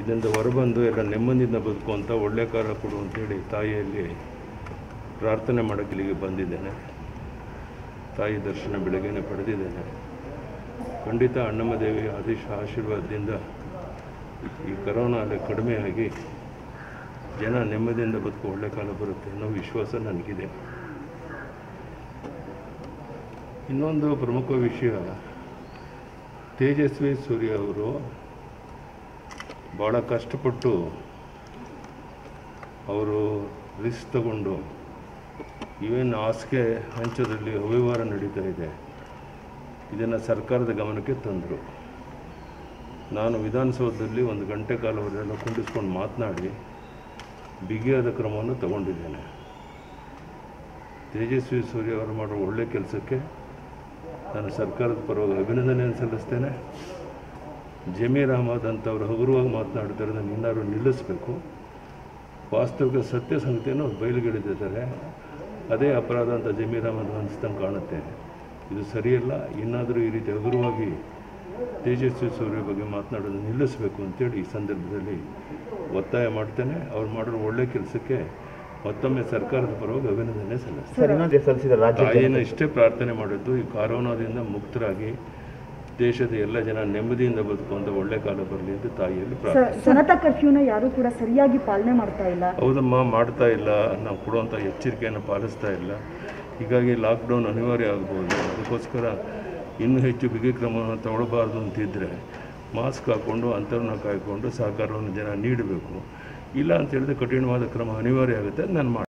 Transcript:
ಇದರಿಂದ ಹೊರಬಂದು ಎಲ್ಲ ನೆಮ್ಮದಿಯಿಂದ ಬದುಕುವಂಥ ಒಳ್ಳೆ ಕಾಲ ಕೊಡು ಅಂತೇಳಿ ತಾಯಿಯಲ್ಲಿ ಪ್ರಾರ್ಥನೆ ಮಾಡೋಕ್ಕೆ ಇಲ್ಲಿಗೆ ಬಂದಿದ್ದೇನೆ ತಾಯಿ ದರ್ಶನ ಬೆಳಗ್ಗೆನೆ ಪಡೆದಿದ್ದೇನೆ ಖಂಡಿತ ಅಣ್ಣಮ್ಮ ದೇವಿಯ ಆದೇಶ ಆಶೀರ್ವಾದದಿಂದ ಈ ಕರೋನಾ ಅಲೆ ಕಡಿಮೆಯಾಗಿ ಜನ ನೆಮ್ಮದಿಯಿಂದ ಬದುಕು ಒಳ್ಳೆ ಕಾಲ ಬರುತ್ತೆ ಅನ್ನೋ ವಿಶ್ವಾಸ ನನಗಿದೆ ಇನ್ನೊಂದು ಪ್ರಮುಖ ವಿಷಯ ತೇಜಸ್ವಿ ಸೂರ್ಯ ಅವರು ಭಾಳ ಕಷ್ಟಪಟ್ಟು ಅವರು ರಿಸ್ಕ್ ತಗೊಂಡು ಇವೇನು ಹಾಸಿಗೆ ಹಂಚೋದ್ರಲ್ಲಿ ಅವ್ಯವಹಾರ ನಡೀತಾ ಇದೆ ಇದನ್ನು ಸರ್ಕಾರದ ಗಮನಕ್ಕೆ ತಂದರು ನಾನು ವಿಧಾನಸೌಧದಲ್ಲಿ ಒಂದು ಗಂಟೆ ಕಾಲವರೆಲ್ಲ ಕುಂಡಿಸ್ಕೊಂಡು ಮಾತನಾಡಿ ಬಿಗಿಯಾದ ಕ್ರಮವನ್ನು ತಗೊಂಡಿದ್ದೇನೆ ತೇಜಸ್ವಿ ಸೂರ್ಯ ಅವರು ಮಾಡೋ ಒಳ್ಳೆಯ ಕೆಲಸಕ್ಕೆ ನಾನು ಸರ್ಕಾರದ ಪರವಾಗಿ ಅಭಿನಂದನೆಯನ್ನು ಸಲ್ಲಿಸ್ತೇನೆ ಜಮೀರ್ ಅಹಮದ್ ಅಂತವ್ರು ಹಗುರವಾಗಿ ಮಾತನಾಡ್ತಾರೆ ನಾನು ಇನ್ನಾರು ನಿಲ್ಲಿಸಬೇಕು ವಾಸ್ತವಿಕ ಸತ್ಯ ಸಂಗತಿಯನ್ನು ಅವ್ರು ಬಯಲುಗೆಳೆದಿದ್ದಾರೆ ಅದೇ ಅಪರಾಧ ಅಂತ ಜಮೀರ್ ಅಹಮದ್ ಅನಿಸ್ದಂಗೆ ಕಾಣುತ್ತೆ ಇದು ಸರಿಯಲ್ಲ ಇನ್ನಾದರೂ ಈ ರೀತಿ ಹಗುರವಾಗಿ ತೇಜಸ್ವಿ ಸೂರ್ಯ ಬಗ್ಗೆ ಮಾತನಾಡೋದು ನಿಲ್ಲಿಸಬೇಕು ಅಂತೇಳಿ ಈ ಸಂದರ್ಭದಲ್ಲಿ ಒತ್ತಾಯ ಮಾಡ್ತೇನೆ ಅವ್ರು ಮಾಡಿರೋ ಒಳ್ಳೆ ಕೆಲಸಕ್ಕೆ ಮತ್ತೊಮ್ಮೆ ಸರ್ಕಾರದ ಪರವಾಗಿ ಅಭಿನಂದನೆ ಸಲ್ಲಿಸ್ತೇನೆ ಸರ್ ಇನ್ನೊಂದು ಸಲ್ಲಿಸಿದ ರಾಜ್ಯ ತಾಯಿನ ಇಷ್ಟೇ ಪ್ರಾರ್ಥನೆ ಮಾಡಿದ್ದು ಈ ಕರೋನಾದಿಂದ ಮುಕ್ತರಾಗಿ ದೇಶದ ಎಲ್ಲ ಜನ ನೆಮ್ಮದಿಯಿಂದ ಬದುಕುವಂಥ ಒಳ್ಳೆ ಕಾಲ ಬರಲಿ ಅಂತ ತಾಯಿಯಲ್ಲಿ ಪ್ರಾರ್ಥನೆ ಸ- ಜನತಾ ಕರ್ಫ್ಯೂನ ಯಾರೂ ಕೂಡ ಸರಿಯಾಗಿ ಪಾಲನೆ ಮಾಡ್ತಾ ಇಲ್ಲ ಹೌದಮ್ಮ ಮಾಡ್ತಾ ಇಲ್ಲ ನಾವು ಕೊಡುವಂಥ ಎಚ್ಚರಿಕೆಯನ್ನು ಪಾಲಿಸ್ತಾ ಇಲ್ಲ ಹೀಗಾಗಿ ಲಾಕ್ಡೌನ್ ಅನಿವಾರ್ಯ ಆಗ್ಬೋದು ಅದಕ್ಕೋಸ್ಕರ ಇನ್ನೂ ಹೆಚ್ಚು ಬಿಗಿ ಕ್ರಮವನ್ನು ತಗೊಳ್ಬಾರ್ದು ಅಂತಿದ್ದರೆ ಮಾಸ್ಕ್ ಹಾಕ್ಕೊಂಡು ಅಂತರನ್ನ ಕಾಯ್ಕೊಂಡು ಸಹಕಾರವನ್ನು ಜನ ನೀಡಬೇಕು ಇಲ್ಲ ಅಂತ ಹೇಳಿದ್ರೆ ಕಠಿಣವಾದ ಕ್ರಮ ಅನಿವಾರ್ಯ ಆಗುತ್ತೆ ನಾನು ಮಾಡಿ